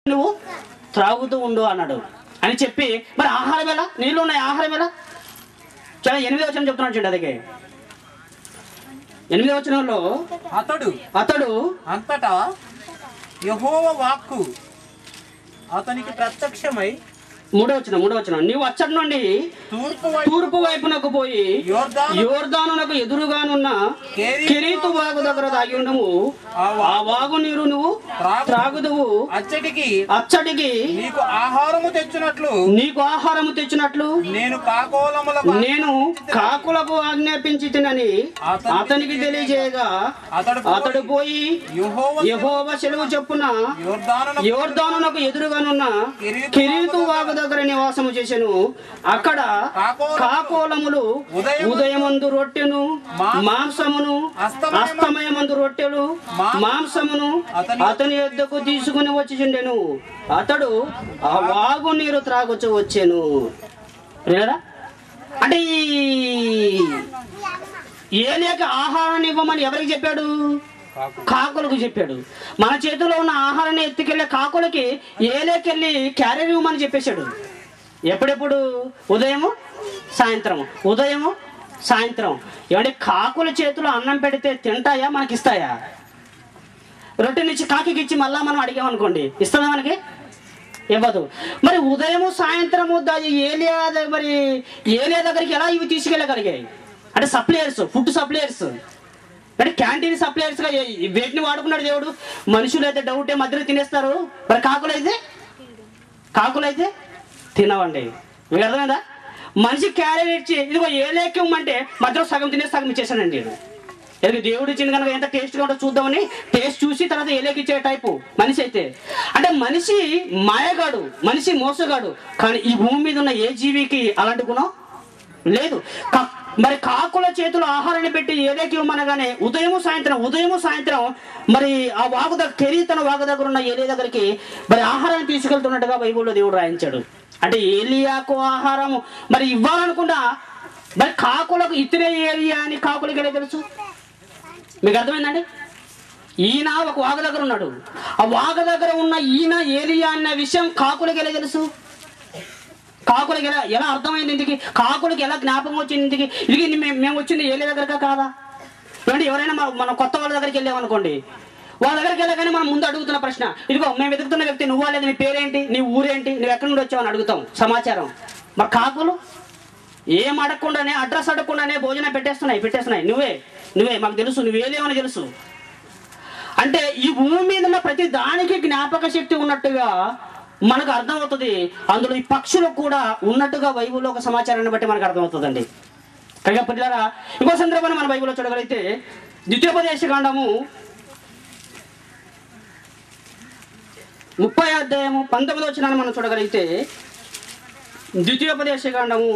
నువ్వు త్రాగుతూ ఉండు అన్నాడు అని చెప్పి మరి ఆహారం ఎలా నీళ్ళు ఉన్నాయి ఆహారం ఎలా చాలా ఎనిమిది వచనం చెప్తున్నాడు చూడండి అదిగే ఎనిమిది వచనంలో అతడు అతడు అంతటా యహోవ వాక్కు అతనికి ప్రత్యక్షమై మూడో వచనం మూడో వచనం నీవు అచ్చటి నుండి తూర్పు వైపు తూర్పు వైపునకు పోయి యోర్దాను యోర్దానునకు ఎదురుగానున్న కేరీ- కెరీతు వాగు దగ్గర దాగి ఉండము ఆ వా- ఆ వాగు నీరు నువ్వు త్రాగు. త్రాగుదువు అచ్చటికి అచ్చటికి నీకు ఆహారము తెచ్చినట్లు నీకు ఆహారము తెచ్చినట్లు నేను కాకోలములకు నేను కాకులకు ఆజ్ఞాపించి తినని అతనికి తెలియజేయగా అతడు అతడు పోయి యెహోవా యహోవ సెలవు చెప్పున యోర్దాను యోర్దానునకు ఎదురుగానున్న కిరీతు వాగు దగ్గర నివాసము చేసెను అక్కడ కాకోలములు ఉదయమందు రొట్టెను మాంసమును అస్తమయమందు రొట్టెలు మాంసమును అతని యొద్దకు తీసుకుని వచ్చిచుండెను అతడు ఆ వాగు నీరు త్రాగొచ్చు వచ్చాను ప్రియులారా? అంటే ఈ ఏలియాకి ఆహారాన్ని ఇవ్వమని ఎవరికి చెప్పాడు కాకులకు చెప్పాడు మన చేతిలో ఉన్న ఆహారాన్ని ఎత్తుకెళ్ళే కాకులకి ఏలేకెళ్ళి క్యారియర్ ఇవ్వమని చెప్పేశాడు ఎప్పుడెప్పుడు ఉదయము సాయంత్రము ఉదయము సాయంత్రం ఏమంటే కాకుల చేతిలో అన్నం పెడితే తింటాయా మనకి ఇస్తాయా రొట్టెనిచ్చి కాకికి ఇచ్చి మళ్ళా మనం అడిగామనుకోండి ఇస్తుందా మనకి ఇవ్వదు మరి ఉదయము సాయంత్రము ద- ఏలియా ద- మరి ఏలియా దగ్గరికి ఎలా ఇవి తీసుకెళ్ళగలిగాయి అంటే సప్లయర్స్ ఫుడ్ సప్లయర్స్ అంటే క్యాంటీన్ సప్లయర్స్ గా ఏ- వేటిని వాడుకున్నాడు దేవుడు మనుషులు అయితే డౌటే మధ్యలో తినేస్తారు మరి కాకులు అయితే కాకులు అయితే తినవండి మీకు అర్థమైందా మనిషి క్యారీ ఇచ్చి ఇదిగో ఏ లేఖ్యం అంటే మధ్యలో సగం తినేసి సగం ఇచ్చేసానండి నేను ఎందుకు దేవుడు ఇచ్చింది కనుక ఎంత టేస్ట్గా ఉంటుందో చూద్దామని టేస్ట్ చూసి తర్వాత ఏలేకి ఇచ్చే టైపు మనిషి అయితే అంటే మనిషి మాయగాడు మనిషి మోసగాడు కానీ ఈ భూమి మీద ఉన్న ఏ జీవికి అలాంటి గుణం లేదు కా- మరి కాకుల చేతిలో ఆహారాన్ని పెట్టి ఏలేకి ఇవ్వమనగానే ఉదయము సాయంత్రం ఉదయము సాయంత్రం మరి ఆ వాగు దగ్గర కెరీతన వాగు దగ్గర ఉన్న ఏలియా దగ్గరికి మరి ఆహారాన్ని తీసుకెళ్తున్నట్టుగా బైబిల్లో దేవుడు రాయించాడు అంటే ఏలియాకు ఆహారము మరి ఇవ్వాలనుకున్నా మరి కాకులకు ఇతరే ఏలియా అని కాకులకి ఎలా తెలుసు మీకు అర్థమైందండి ఈయన ఒక వాగ దగ్గర ఉన్నాడు ఆ వాగ దగ్గర ఉన్న ఈయన ఏలియా అన్న విషయం కాకులకి ఎలా తెలుసు కాకులకి ఎలా ఎలా అర్థమైంది ఇంటికి కాకులకి ఎలా జ్ఞాపకం వచ్చింది ఇంటికి ఇది మేము మేము వచ్చింది ఏలియా దగ్గరకా కాదా ఏమంటే ఎవరైనా మన మన కొత్త వాళ్ళ దగ్గరికి వెళ్ళామనుకోండి వాళ్ళ దగ్గరికి వెళ్ళగానే మనం ముందు అడుగుతున్న ప్రశ్న ఇదిగో మేము వెతుకుతున్న వ్యక్తి నువ్వు లేదు నీ పేరేంటి నీ ఊరేంటి నువ్వు ఎక్కడి నుండి వచ్చావు అని అడుగుతాం సమాచారం మరి కాకులు ఏం అడగకుండానే అడ్రస్ అడగకుండానే భోజనం పెట్టేస్తున్నాయి పెట్టేస్తున్నాయి నువ్వే నువ్వే మాకు తెలుసు నువ్వేలేవని తెలుసు అంటే ఈ భూమి మీద ఉన్న ప్రతి దానికి జ్ఞాపక శక్తి ఉన్నట్టుగా మనకు అర్థమవుతుంది అందులో ఈ పక్షులకు కూడా ఉన్నట్టుగా బైబిల్లో ఒక సమాచారాన్ని బట్టి మనకు అర్థమవుతుందండి కనుక పిల్లరా ఇంకో సందర్భాన్ని మన బైబిల్లో చూడగలిగితే ద్వితీయోపదేశ కాండము ముప్పై అధ్యాయము పంతొమ్మిది వచ్చినాన్ని మనం చూడగలిగితే ద్వితీయోపదేశ కాండము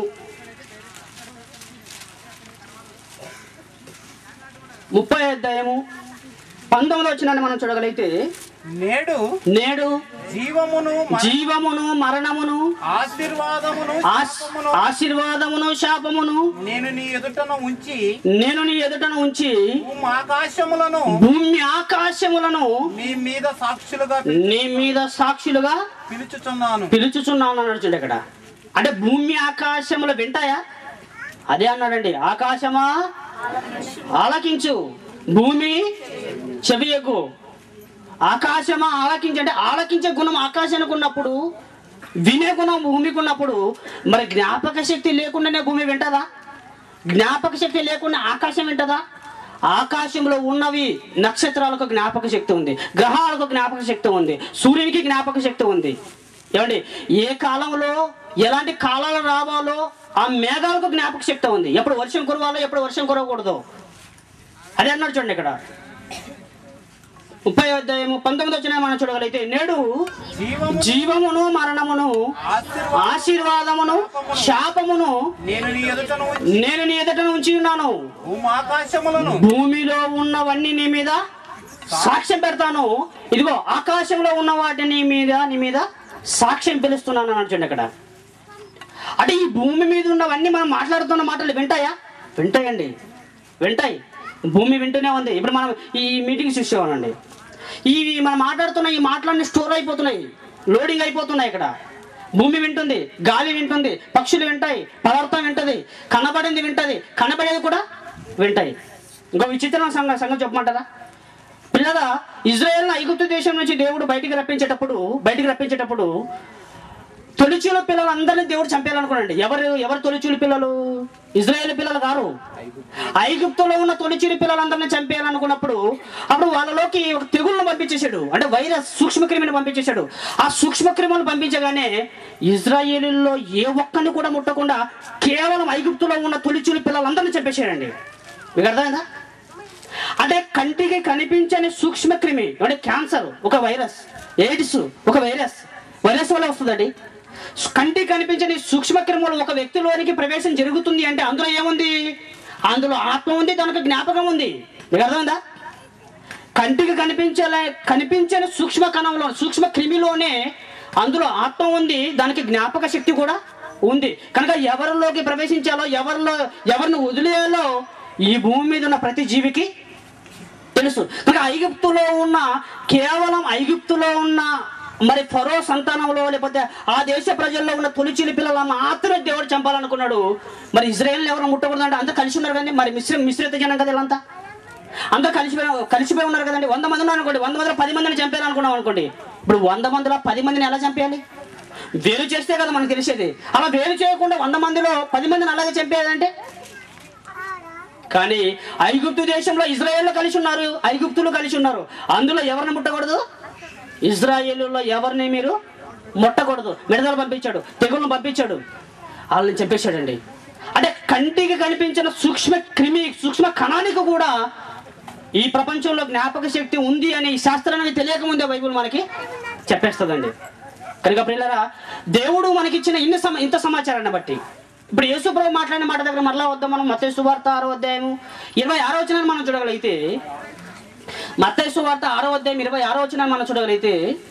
ముప్పై అధ్యాయము పంతొమ్మిది వచ్చినాన్ని మనం చూడగలిగితే నేడు నేడు జీవమును మ- జీవమును మరణమును ఆశీర్వాదమును ఆశ్- శాపమును ఆశీర్వాదమును శాపమును నేను నీ ఎదుటను ఉంచి నేను నీ ఎదుటను ఉంచి భూమి ఆకాశములను భూమి ఆకాశములను నీ మీద సాక్షులుగా నీ మీద సాక్షులుగా పిలుచుచున్నాను పిలుచుచున్నాను అన్నాడు చూడండి ఇక్కడ అంటే భూమి ఆకాశములు వింటాయా అదే అన్నాడండి ఆకాశమా ఆలకించు భూమి చెవియకు ఆకాశమా ఆలకించు అంటే ఆలకించే గుణం ఆకాశానికి ఉన్నప్పుడు వినే గుణం భూమికి ఉన్నప్పుడు మరి జ్ఞాపక శక్తి లేకుండానే భూమి వింటదా జ్ఞాపక శక్తి లేకుండా ఆకాశం వింటదా ఆకాశంలో ఉన్నవి నక్షత్రాలకు జ్ఞాపక శక్తి ఉంది గ్రహాలకు జ్ఞాపక శక్తి ఉంది సూర్యునికి జ్ఞాపక శక్తి ఉంది ఏమండి ఏ కాలంలో ఎలాంటి కాలాలు రావాలో ఆ మేఘాలకు జ్ఞాపక శక్తి ఉంది ఎప్పుడు వర్షం కురవాలో ఎప్పుడు వర్షం కురవకూడదు అదే అన్నాడు చూడండి ఇక్కడ ముప్పై అధ్యాయము పంతొమ్మిది వచ్చిన మనం చూడగలిగితే నేడు జీవము జీవమును మరణమును ఆశీర్వాదం ఆశీర్వాదమును శాపమును నేను నీ ఎదుటను ఉంచి నేను నీ ఎదుట ఉంచి ఉన్నాను భూమి ఆకాశములను భూమిలో ఉన్నవన్నీ నీ మీద సాక్ష్యం పెడతాను ఇదిగో ఆకాశంలో ఉన్న వాటిని మీద నీ మీద సాక్ష్యం పిలుస్తున్నాను అని చూడండి అక్కడ అంటే ఈ భూమి మీద ఉన్నవన్నీ మనం మాట్లాడుతున్న మాటలు వింటాయా వింటాయండి వింటాయి భూమి వింటూనే ఉంది ఇప్పుడు మనం ఈ మీటింగ్స్ చూసేవాళ్ళండి ఇవి మనం మాట్లాడుతున్న ఈ మాటలన్నీ స్టోర్ అయిపోతున్నాయి లోడింగ్ అయిపోతున్నాయి ఇక్కడ భూమి వింటుంది గాలి వింటుంది పక్షులు వింటాయి పదార్థం వింటది కనబడింది వింటది కనబడేది కూడా వింటాయి ఇంకో విచిత్రమైన సంగ సంగతి చెప్పమంటారా పిల్లల ఇజ్రాయెల్ ఐగుప్తు దేశం నుంచి దేవుడు బయటికి రప్పించేటప్పుడు బయటికి రప్పించేటప్పుడు తొలిచూల పిల్లలందరినీ దేవుడు చంపేయాలనుకున్నాడు ఎవరు ఎవరు తొలిచూలు పిల్లలు ఇజ్రాయేల్ పిల్లలు కారు ఐగుప్తులో ఉన్న తొలిచూలి పిల్లలందరినీ చంపేయాలనుకున్నప్పుడు అప్పుడు వాళ్ళలోకి ఒక తెగుళ్ళను పంపించేశాడు అంటే వైరస్ సూక్ష్మక్రిమిని పంపించేశాడు ఆ సూక్ష్మక్రిములను పంపించగానే ఇజ్రాయేలీల్లో ఏ ఒక్కరిని కూడా ముట్టకుండా కేవలం ఐగుప్తులో ఉన్న తొలిచూలి పిల్లలందరినీ చంపేశాడండి మీకు అర్థమైందా అంటే కంటికి కనిపించని సూక్ష్మక్రిమి అంటే క్యాన్సర్ ఒక వైరస్ ఎయిడ్స్ ఒక వైరస్ వైరస్ వల్ల వస్తుందండి కంటికి కనిపించని సూక్ష్మక్రిములు ఒక వ్యక్తిలోనికి ప్రవేశం జరుగుతుంది అంటే అందులో ఏముంది అందులో ఆత్మ ఉంది దానికి జ్ఞాపకం ఉంది మీకు అర్థమైందా కంటికి కనిపించలే కనిపించని సూక్ష్మ కణంలో సూక్ష్మ క్రిమిలోనే అందులో ఆత్మ ఉంది దానికి జ్ఞాపక శక్తి కూడా ఉంది కనుక ఎవరిలోకి ప్రవేశించాలో ఎవరిలో ఎవరిని వదిలేయాలో ఈ భూమి మీద ఉన్న ప్రతి జీవికి తెలుసు కనుక ఐగుప్తులో ఉన్న కేవలం ఐగుప్తులో ఉన్న మరి ఫరో సంతానంలో లేకపోతే ఆ దేశ ప్రజల్లో ఉన్న తొలిచిలి పిల్లల మాత్రమే దేవుడు చంపాలనుకున్నాడు మరి ఇజ్రాయేల్ ఎవరు ముట్టకూడదు అంటే అందరూ కలిసి ఉన్నారు కదండి మరి మిశ్ర మిశ్రిత జనం కదా వీళ్ళంతా అందరూ కలిసిపోయి కలిసిపోయి ఉన్నారు కదండి వంద మంది ఉన్నారు అనుకోండి వంద మందిలో పది మందిని చంపారు అనుకున్నాం అనుకోండి ఇప్పుడు వంద మందిలో పది మందిని ఎలా చంపేయాలి వేరు చేస్తే కదా మనకు తెలిసేది అలా వేరు చేయకుండా వంద మందిలో పది మందిని అలాగే చంపేయాలంటే కానీ ఐగుప్తు దేశంలో ఇజ్రాయేల్ కలిసి ఉన్నారు ఐగుప్తులు కలిసి ఉన్నారు అందులో ఎవరిని ముట్టకూడదు ఇజ్రాయేలులో ఎవరిని మీరు ముట్టకూడదు మిడతలు పంపించాడు తెగులను పంపించాడు వాళ్ళని చెప్పేశాడండి అంటే కంటికి కనిపించిన సూక్ష్మ క్రిమి సూక్ష్మ కణానికి కూడా ఈ ప్రపంచంలో జ్ఞాపక శక్తి ఉంది అని ఈ శాస్త్రానికి తెలియకముందే బైబిల్ మనకి చెప్పేస్తుందండి కనుక ప్రియులరా దేవుడు మనకిచ్చిన ఇన్ని సమ ఇంత సమాచారాన్ని బట్టి ఇప్పుడు యేసుప్రభు మాట్లాడిన మాట దగ్గర మరలా వద్దాం మనం మత్తయి సువార్త ఆరో అధ్యాయము ఇరవై ఆరో వచనాన్ని మనం చూడగలిగితే మత్తయి సువార్త ఆరో అధ్యాయం ఇరవై ఆరో వచనాన్ని మనం చూడగలిగితే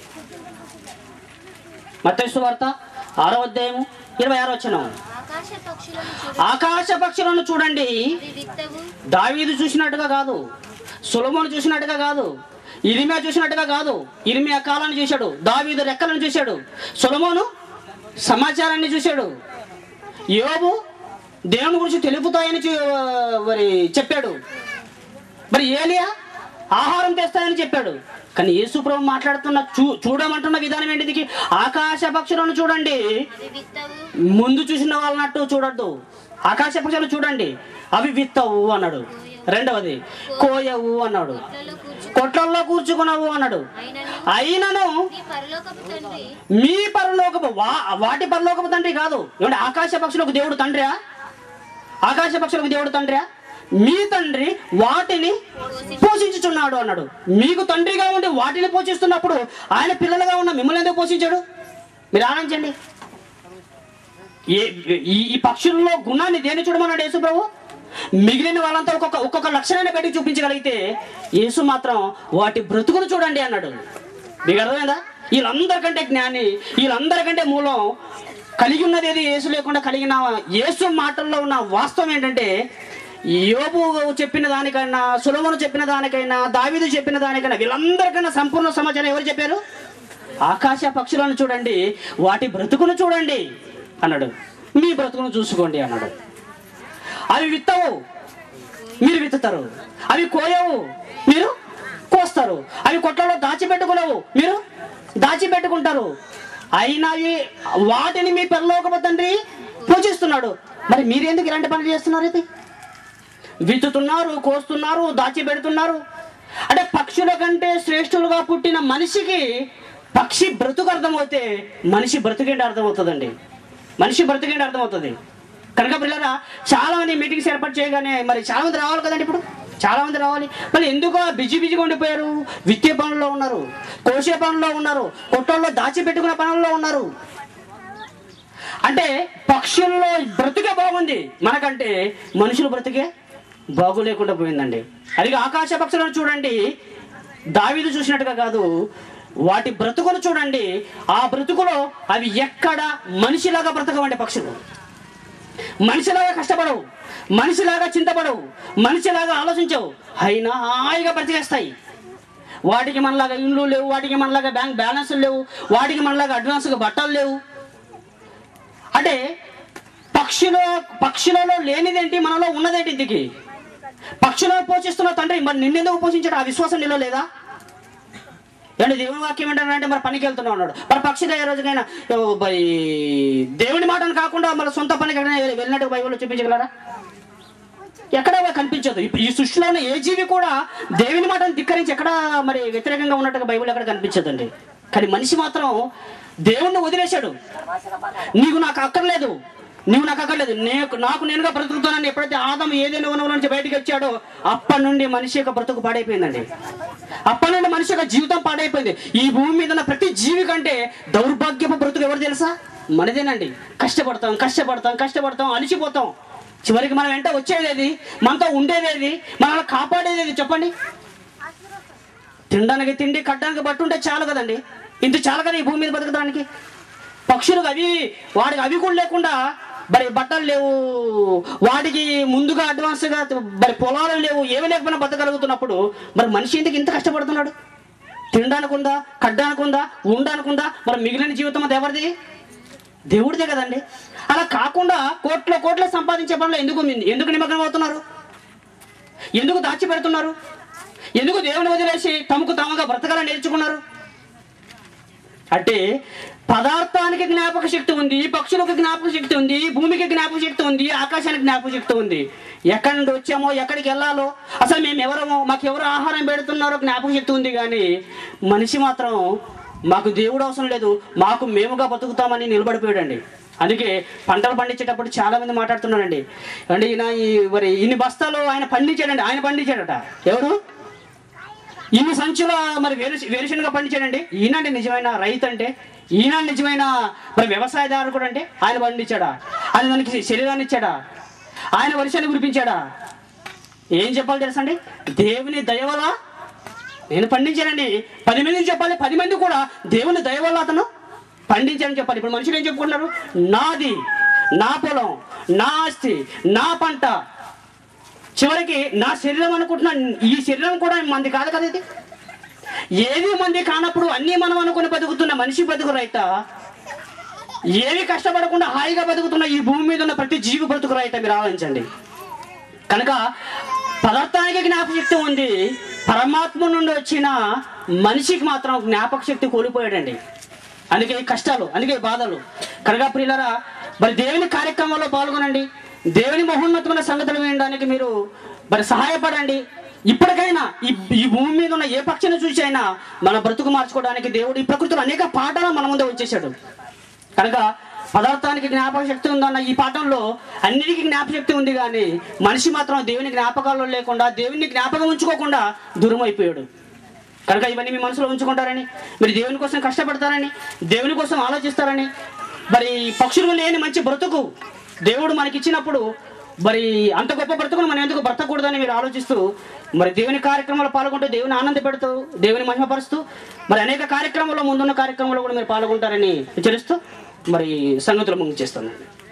మత్తయి సువార్త ఆరో అధ్యాయము ఇరవై ఆరో వచనం ఆకాశ పక్షులను చూడు ఆకాశ పక్షులను చూడండి అవి విత్తవు దావీదు చూసినట్టుగా కాదు సులభను చూసినట్టుగా కాదు ఇరిమియా చూసినట్టుగా కాదు ఇరిమియా కాలాన్ని చూశాడు దావీదు రెక్కలను చూశాడు సులమోను సమాచారాన్ని చూశాడు యోబు దేవుని గురించి తెలుపుతాయని చూ- మరి చెప్పాడు మరి ఏలియా ఆహారం తెస్తాయని చెప్పాడు కానీ యేసుప్రభు మాట్లాడుతున్న చూ చూడమంటున్న విధానం ఏంటిది ఆకాశ పక్షులను చూడండి అవి విత్తవు ముందు చూసిన వాళ్ళనట్టు చూడొద్దు ఆకాశ పక్షులు చూడండి అవి విత్తవు అన్నాడు రెండవది కోయవు అన్నాడు కొట్లలో కూర్చు కొట్లల్లో కూర్చుకున్నావు అన్నాడు అయినను అయినను నీ పరలోకపు తండ్రి మీ పరలోకపు వా వాటి పరలోకపు తండ్రి కాదు ఏమంటే ఆకాశ పక్షులకు దేవుడు తండ్రియా ఆకాశ పక్షులకు దేవుడు తండ్రియా మీ తండ్రి వాటిని పోషించుచున్నాడు అన్నాడు మీకు తండ్రిగా ఉండి వాటిని పోషిస్తున్నప్పుడు ఆయన పిల్లలుగా ఉన్న మిమ్మల్ని ఎందుకు పోషించాడు మీరు ఆలోచించండి ఏ- ఈ ఈ పక్షుల్లో గుణాన్ని దేని చూడమన్నాడు యేసు ప్రభు మిగిలిన వాళ్ళంతా ఒక్కొక్క ఒక్కొక్క లక్షణాన్ని బయటకు చూపించగలిగితే యేసు మాత్రం వాటి బ్రతుకును చూడండి అన్నాడు మీకు అర్థమైందా వీళ్ళందరికంటే జ్ఞాని వీళ్ళందరికంటే మూలం కలిగి ఉన్నది ఏది యేసు లేకుండా కలిగిన యేసు మాటల్లో ఉన్న వాస్తవం ఏంటంటే యోబు చెప్పిన దానికైనా సులభను చెప్పిన దానికైనా దావీదు చెప్పిన దానికైనా వీళ్ళందరికన్నా సంపూర్ణ సమాచారం ఎవరు చెప్పారు ఆకాశ పక్షులను చూడండి వాటి బ్రతుకును చూడండి అన్నాడు మీ బ్రతుకును చూసుకోండి అన్నాడు అవి విత్తవు మీరు విత్తుతారు అవి కోయవు మీరు కోస్తారు అవి కొట్లలో దాచిపెట్టుకునవు మీరు దాచిపెట్టుకుంటారు అయినా అవి వాటిని మీ పెరలోకపు తండ్రి పూజిస్తున్నాడు మరి మీరెందుకు ఇలాంటి పనులు చేస్తున్నారు ఇది విత్తుతున్నారు కోస్తున్నారు దాచిపెడుతున్నారు అంటే పక్షుల కంటే శ్రేష్ఠులుగా పుట్టిన మనిషికి పక్షి బ్రతుకు అర్థమవుతే మనిషి బ్రతుకేంటి అర్థమవుతుందండి మనిషి బ్రతుకేంటి అర్థమవుతుంది కనుక పిల్లరా చాలా మంది మీటింగ్స్ ఏర్పాటు చేయగానే మరి చాలా మంది రావాలి కదండి ఇప్పుడు చాలా మంది రావాలి మరి ఎందుకో బిజీ బిజీగా ఉండిపోయారు విత్తే పనుల్లో ఉన్నారు కోసే పనుల్లో ఉన్నారు కొట్టల్లో దాచిపెట్టుకునే పనుల్లో ఉన్నారు అంటే పక్షుల్లో బ్రతుకే బాగుంది మనకంటే మనుషులు బ్రతికే బాగు లేకుండా పోయిందండి అది ఆకాశ పక్షులను చూడండి దావీదు చూసినట్టుగా కాదు వాటి బ్రతుకులు చూడండి ఆ బ్రతుకులో అవి ఎక్కడ మనిషిలాగా బ్రతకవండి పక్షులు మనిషిలాగా కష్టపడవు మనిషిలాగా చింతపడవు మనిషిలాగా ఆలోచించవు అయినా హాయిగా బ్రతికేస్తాయి వాటికి మనలాగా ఇండ్లు లేవు వాటికి మనలాగా బ్యాంక్ బ్యాలెన్స్లు లేవు వాటికి మనలాగా అడ్వాన్స్గా బట్టలు లేవు అంటే పక్షుల పక్షులలో లేనిదేంటి మనలో ఉన్నదేంటి ఇంటికి పక్షులను పోషిస్తున్న తండ్రి మరి నిన్నెందుకు పోషించాడు ఆ విశ్వాసం నీలో లేదా ఏంటి దేవుని వాక్యం ఏంటంటే మరి పనికి వెళ్తున్నా ఉన్నాడు మరి పక్షి ఏ రోజుకైనా ఓ, మరి దేవుని మాటను కాకుండా మన సొంత పనికి ఎక్కడైనా వెళ్ళినట్టు బైబిల్లో చూపించగలరా ఎక్కడ కనిపించదు ఇప్పుడు ఈ సృష్టిలో ఉన్న ఏ జీవి కూడా దేవుని మాటను ధిక్కరించి ఎక్కడ మరి వ్యతిరేకంగా ఉన్నట్టుగా బైబిల్ ఎక్కడ కనిపించదండి కానీ మనిషి మాత్రం దేవుణ్ణి వదిలేశాడు నీకు నాకు అక్కర్లేదు నీవు నాకు అక్కర్లేదు నేను నాకు నేనుగా బ్రతుకుతానని ఎప్పుడైతే ఆదం ఏదైనా వనవుల నుంచి బయటికి వచ్చాడో అప్పటి నుండి మనిషి యొక్క బ్రతుకు పాడైపోయిందండి అప్పటి నుండి మనిషి యొక్క జీవితం పాడైపోయింది ఈ భూమి మీద ఉన్న ప్రతి జీవి కంటే దౌర్భాగ్యపు బ్రతుకు ఎవరు తెలుసా మనదేనండి కష్టపడతాం కష్టపడతాం కష్టపడతాం అలిసిపోతాం చివరికి మనం వెంట వచ్చేదేది మనతో ఉండేదేది మనల్ని కాపాడేదేది చెప్పండి తినడానికి తిండి కట్టడానికి బట్టు ఉంటే చాలు కదండి ఇంత చాలు కదా ఈ భూమి మీద బతకడానికి పక్షులకు అవి వాడికి అవి కూడా లేకుండా మరి బట్టలు లేవు వాటికి ముందుగా అడ్వాన్స్గా మరి పొలాలు లేవు ఏమీ లేకపోయినా బతకగలుగుతున్నప్పుడు మరి మనిషి ఎందుకు ఇంత కష్టపడుతున్నాడు తినడానికి ఉందా కట్టడానికి ఉందా ఉండడానికి ఉందా మరి మిగిలిన జీవితం అది ఎవరిది దేవుడిదే కదండి అలా కాకుండా కోట్ల కోట్ల సంపాదించే పనులు ఎందుకు ఎందుకు నిమగ్నం అవుతున్నారు ఎందుకు దాచిపెడుతున్నారు ఎందుకు దేవుని వదిలేసి తమకు తాముగా బ్రతకాలని నేర్చుకున్నారు అంటే పదార్థానికి జ్ఞాపక శక్తి ఉంది పక్షులకు జ్ఞాపక శక్తి ఉంది భూమికి జ్ఞాపక శక్తి ఉంది ఆకాశానికి జ్ఞాపక శక్తి ఉంది ఎక్కడి నుండి వచ్చామో ఎక్కడికి వెళ్ళాలో అసలు మేము ఎవరమో మాకు ఎవరు ఆహారం పెడుతున్నారో జ్ఞాపక శక్తి ఉంది కానీ మనిషి మాత్రం మాకు దేవుడు అవసరం లేదు మాకు మేముగా బతుకుతామని నిలబడిపోయాడండి అందుకే పంటలు పండించేటప్పుడు చాలా మంది మాట్లాడుతున్నారండి అంటే ఈయన ఈ మరి ఇన్ని బస్తాలు ఆయన పండించాడండి ఆయన పండించాడట ఎవరు ఇన్ని సంచుల మరి వేరు వేరుశనగ పండించాడండి ఈయనండి నిజమైన రైతు అంటే ఈయన నిజమైన మరి వ్యవసాయదారుడు అంటే ఆయన పండించాడా ఆయన దానికి శరీరాన్ని ఇచ్చాడా ఆయన వర్షాన్ని కురిపించాడా ఏం చెప్పాలి తెలుసండి దేవుని దయ వల్ల నేను పండించానండి పది మందికి చెప్పాలి పది మంది కూడా దేవుని దయ వల్ల అతను పండించాడని చెప్పాలి ఇప్పుడు మనుషులు ఏం చెప్పుకుంటున్నారు నాది నా పొలం నా ఆస్తి నా పంట చివరికి నా శరీరం అనుకుంటున్నా ఈ శరీరం కూడా మంది కాదు కదా ఇది ఏది మంది కానప్పుడు అన్నీ మనం అనుకుని బతుకుతున్న మనిషి బతుకు రైత ఏవి కష్టపడకుండా హాయిగా బతుకుతున్న ఈ భూమి మీద ఉన్న ప్రతి జీవి బ్రతుకు రైత మీరు ఆలోచించండి కనుక పదార్థానికి జ్ఞాపక శక్తి ఉంది పరమాత్మ నుండి వచ్చిన మనిషికి మాత్రం జ్ఞాపక శక్తి కోల్పోయాడండి అందుకే ఈ కష్టాలు అందుకే ఈ బాధలు కనుక ప్రియులరా మరి దేవుని కార్యక్రమంలో పాల్గొనండి దేవుని మహోన్నతమైన సంగతులు వినడానికి మీరు మరి సహాయపడండి ఇప్పటికైనా ఈ ఈ భూమి మీద ఉన్న ఏ పక్షిని చూసి అయినా మన బ్రతుకు మార్చుకోవడానికి దేవుడు ఈ ప్రకృతిలో అనేక పాఠాలు మన ముందే ఉంచేశాడు కనుక పదార్థానికి జ్ఞాపక శక్తి ఉందన్న ఈ పాఠంలో అన్నిటికీ జ్ఞాపక శక్తి ఉంది కానీ మనిషి మాత్రం దేవుని జ్ఞాపకాల్లో లేకుండా దేవుని జ్ఞాపకం ఉంచుకోకుండా దూరం అయిపోయాడు కనుక ఇవన్నీ మీ మనసులో ఉంచుకుంటారని మీరు దేవుని కోసం కష్టపడతారని దేవుని కోసం ఆలోచిస్తారని మరి పక్షులు లేని మంచి బ్రతుకు దేవుడు మనకి ఇచ్చినప్పుడు మరి అంత గొప్ప బ్రతుకును మనం ఎందుకు బ్రతకూడదని మీరు ఆలోచిస్తూ మరి దేవుని కార్యక్రమాలు పాల్గొంటూ దేవుని ఆనంద పెడుతూ దేవుని మహిమపరుస్తూ మరి అనేక కార్యక్రమాల్లో ముందున్న కార్యక్రమాల్లో కూడా మీరు పాల్గొంటారని హెచ్చరిస్తూ మరి సంగతులు ముగించేస్తాను